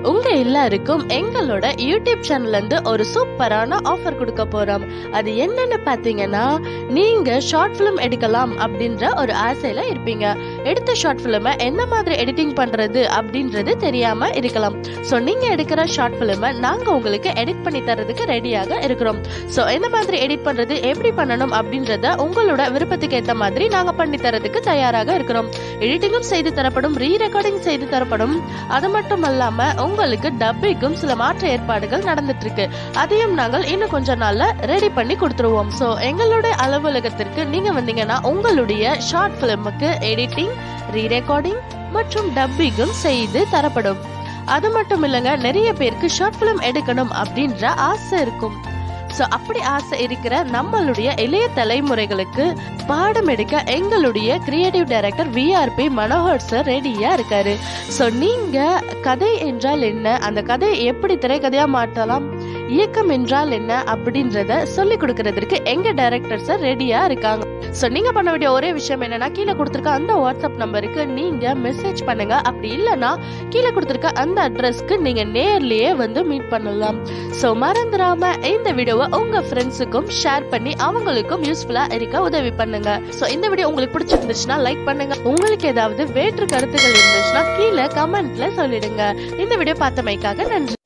உங்க எல்லாருக்கும் எங்களோட யூடியூப் சேனல்ல இருந்து ஒரு சூப்பரான ஆஃபர் கொடுக்க போறோம் அது என்னன்னு பாத்தீங்கன்னா நீங்க ஷார்ட் ஃபிலிம் எடுக்கலாம் அப்படின்ற ஒரு ஆசையில இருப்பீங்க எடுத்த ஷார்ட் ஃபிலிமை என்ன மாதிரி எடிட்டிங் பண்றது அப்படின்றது தெரியாம இருக்கலாம் ஸோ நீங்க எடுக்கிற ஷார்ட் ஃபிலிமை நாங்க உங்களுக்கு எடிட் பண்ணி தரதுக்கு ரெடியாக இருக்கிறோம் ஸோ என்ன மாதிரி எடிட் பண்றது எப்படி பண்ணணும் அப்படின்றத உங்களோட விருப்பத்துக்கு ஏற்ற மாதிரி நாங்க பண்ணி தரதுக்கு தயாராக இருக்கிறோம் எடிட்டிங்கும் செய்து தரப்படும் ரீ ரெக்கார்டிங் செய்து தரப்படும் அது மட்டும் இல்லாம உங்களுக்கு டப்பிங்கும் சில மாற்ற ஏற்பாடுகள் நடந்துட்டு இருக்கு அதையும் நாங்கள் இன்னும் கொஞ்ச நாள்ல ரெடி பண்ணி கொடுத்துருவோம் ஸோ எங்களுடைய அலுவலகத்திற்கு நீங்க வந்தீங்கன்னா உங்களுடைய ஷார்ட் பிலிமுக்கு எடிட்டிங் ரீ ரெக்கார்டிங் மற்றும் டப்பிங்கும் செய்து தரப்படும் அது மட்டும் இல்லைங்க நிறைய பேருக்கு ஷார்ட் ஃபிலிம் எடுக்கணும் அப்படின்ற ஆசை இருக்கும் ஸோ அப்படி ஆசை இருக்கிற நம்மளுடைய இளைய தலைமுறைகளுக்கு பாடம் எடுக்க எங்களுடைய creative director VRP Manohar sir ரெடியா இருக்காரு ஸோ நீங்க கதை என்றால் என்ன அந்த கதையை எப்படி திரைக்கதையா மாற்றலாம் இயக்கம் என்றால் என்ன அப்படின்றத சொல்லி கொடுக்கறதுக்கு எங்க டைரக்டர் சார் ரெடியா இருக்காங்க ஸோ நீங்க பண்ண வேண்டிய ஒரே விஷயம் என்னன்னா கீழே கொடுத்துருக்க அந்த வாட்ஸ்அப் நம்பருக்கு நீங்க மெசேஜ் பண்ணுங்க அப்படி இல்லைன்னா கீழே கொடுத்துருக்க அந்த அட்ரஸ்க்கு நீங்க நேர்லயே வந்து மீட் பண்ணலாம் ஸோ மறந்துடாம இந்த வீடியோவை உங்க ஃப்ரெண்ட்ஸுக்கும் ஷேர் பண்ணி அவங்களுக்கும் யூஸ்ஃபுல்லா இருக்க உதவி பண்ணுங்க ஸோ இந்த வீடியோ உங்களுக்கு பிடிச்சிருந்துச்சுன்னா லைக் பண்ணுங்க உங்களுக்கு ஏதாவது வேற்று கருத்துகள் இருந்துச்சுன்னா கீழே கமெண்ட்ல சொல்லிடுங்க இந்த வீடியோ பார்த்தமைக்காக நன்றி